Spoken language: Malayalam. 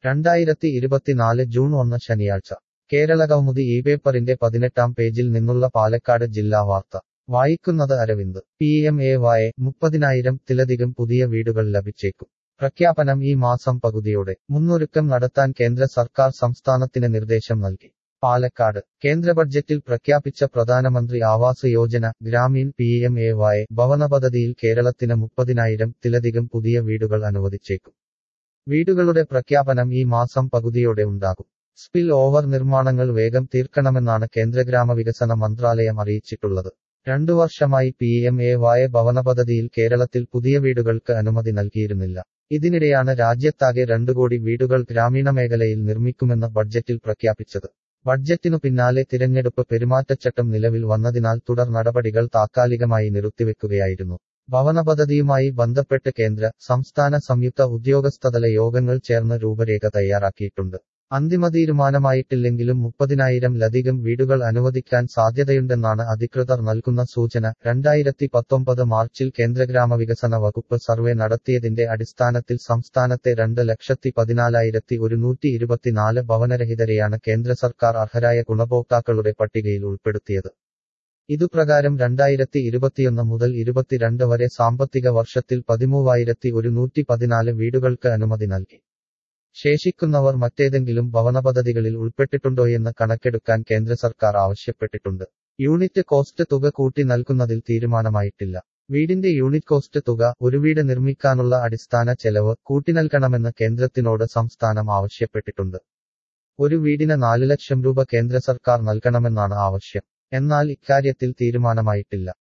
രണ്ടായിരത്തി ഇരുപത്തിനാല് ജൂൺ ഒന്ന് ശനിയാഴ്ച കേരളകൗമുദി ഈ പേപ്പറിന്റെ പതിനെട്ടാം പേജിൽ നിന്നുള്ള പാലക്കാട് ജില്ലാ വാർത്ത വായിക്കുന്നത് അരവിന്ദ് പി എം എ വായ മുപ്പതിനായിരം ത്തിലധികം പുതിയ വീടുകൾ ലഭിച്ചേക്കും പ്രഖ്യാപനം ഈ മാസം പകുതിയോടെ മുന്നൊരുക്കം നടത്താൻ കേന്ദ്ര സർക്കാർ സംസ്ഥാനത്തിന് നിർദ്ദേശം നൽകി പാലക്കാട് കേന്ദ്ര ബഡ്ജറ്റിൽ പ്രഖ്യാപിച്ച പ്രധാനമന്ത്രി Awas Yojana Gramin P M A Y ഭവന പദ്ധതിയിൽ കേരളത്തിന് മുപ്പതിനായിരം ത്തിലധികം പുതിയ വീടുകൾ അനുവദിച്ചേക്കും വീടുകളുടെ പ്രഖ്യാപനം ഈ മാസം പകുതിയോടെ ഉണ്ടാകും സ്പിൽ ഓവർ നിർമ്മാണങ്ങൾ വേഗം തീർക്കണമെന്നാണ് കേന്ദ്ര ഗ്രാമവികസന മന്ത്രാലയം അറിയിച്ചിട്ടുള്ളത് രണ്ടു വർഷമായി പി എം എ വായ ഭവന പദ്ധതിയിൽ കേരളത്തിൽ പുതിയ വീടുകൾക്ക് അനുമതി നൽകിയിരുന്നില്ല ഇതിനിടെയാണ് രാജ്യത്താകെ രണ്ടു കോടി വീടുകൾ ഗ്രാമീണ മേഖലയിൽ നിർമ്മിക്കുമെന്ന് ബഡ്ജറ്റിൽ പ്രഖ്യാപിച്ചത് ബഡ്ജറ്റിനു പിന്നാലെ തിരഞ്ഞെടുപ്പ് പെരുമാറ്റച്ചട്ടം നിലവിൽ വന്നതിനാൽ തുടർ നടപടികൾ താത്കാലികമായി നിർത്തിവെക്കുകയായിരുന്നു ഭവന പദ്ധതിയുമായി ബന്ധപ്പെട്ട് കേന്ദ്ര സംസ്ഥാന സംയുക്ത ഉദ്യോഗസ്ഥതല യോഗങ്ങൾ ചേർന്ന് രൂപരേഖ തയ്യാറാക്കിയിട്ടുണ്ട് അന്തിമ തീരുമാനമായിട്ടില്ലെങ്കിലും മുപ്പതിനായിരം ലധികം വീടുകൾ അനുവദിക്കാൻ സാധ്യതയുണ്ടെന്നാണ് അധികൃതർ നൽകുന്ന സൂചന രണ്ടായിരത്തി പത്തൊമ്പത് മാർച്ചിൽ കേന്ദ്ര ഗ്രാമവികസന വകുപ്പ് സർവേ നടത്തിയതിന്റെ അടിസ്ഥാനത്തിൽ സംസ്ഥാനത്തെ രണ്ട് ലക്ഷത്തി പതിനാലായിരത്തി ഒരുന്നൂറ്റി ഇരുപത്തിനാല് ഭവനരഹിതരെയാണ് കേന്ദ്ര സർക്കാർ അർഹരായ ഗുണഭോക്താക്കളുടെ പട്ടികയിൽ ഉൾപ്പെടുത്തിയത് ഇതുപ്രകാരം രണ്ടായിരത്തി ഇരുപത്തിയൊന്ന് മുതൽ ഇരുപത്തിരണ്ട് വരെ സാമ്പത്തിക വർഷത്തിൽ പതിമൂവായിരത്തി ഒരുന്നൂറ്റി പതിനാല് വീടുകൾക്ക് അനുമതി നൽകി ശേഷിക്കുന്നവർ മറ്റേതെങ്കിലും ഭവന പദ്ധതികളിൽ ഉൾപ്പെട്ടിട്ടുണ്ടോയെന്ന് കണക്കെടുക്കാൻ കേന്ദ്ര സർക്കാർ ആവശ്യപ്പെട്ടിട്ടുണ്ട് യൂണിറ്റ് കോസ്റ്റ് തുക കൂട്ടി നൽകുന്നതിൽ തീരുമാനമായിട്ടില്ല വീടിന്റെ യൂണിറ്റ് കോസ്റ്റ് തുക ഒരു വീട് നിർമ്മിക്കാനുള്ള അടിസ്ഥാന ചെലവ് കൂട്ടി നൽകണമെന്ന് കേന്ദ്രത്തിനോട് സംസ്ഥാനം ആവശ്യപ്പെട്ടിട്ടുണ്ട് ഒരു വീടിന് നാല് ലക്ഷം രൂപ കേന്ദ്ര സർക്കാർ നൽകണമെന്നാണ് ആവശ്യം എന്നാൽ ഇക്കാര്യത്തിൽ തീരുമാനമായിട്ടില്ല